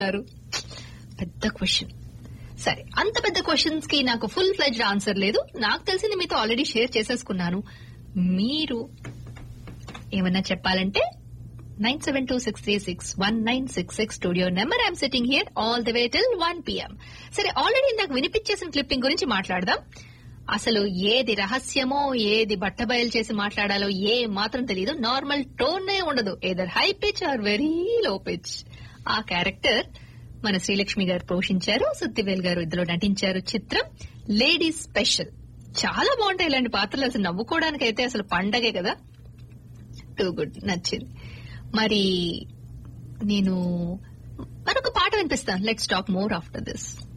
అన్నారు పెద్ద క్వశ్చన్ సరే అంత పెద్ద క్వశ్చన్స్ కి నాకు ఫుల్ ఫ్లెజ్డ్ ఆన్సర్ లేదు నాకు తెలిసింది మీతో ఆల్రెడీ షేర్ చేసేసుకున్నాను మీరు ఏమన్నా చెప్పాలంటే nine seven two six three six one nine six six studio number I'm sitting here all the way till one PM సరే ఆల్రెడీ నాకు వినిపించేసిన క్లిప్పింగ్ గురించి మాట్లాడదాం అసలు ఏది రహస్యమో ఏది బట్టబయలు చేసి మాట్లాడాలో ఏ మాత్రం తెలియదు నార్మల్ టోన్ ఉండదు either high pitch or very low pitch ఆ క్యారెక్టర్ మన శ్రీలక్ష్మి గారు పోషించారు సుత్తివేల్ గారు ఇద్దరు నటించారు చిత్రం లేడీస్ స్పెషల్ చాలా బాగుంటాయి ఇలాంటి పాత్రలు అసలు నవ్వుకోవడానికి అయితే అసలు పండగే కదా టూ గుడ్ నచ్చింది మరి నేను మరొక పాట వినిపిస్తాను let's talk more after this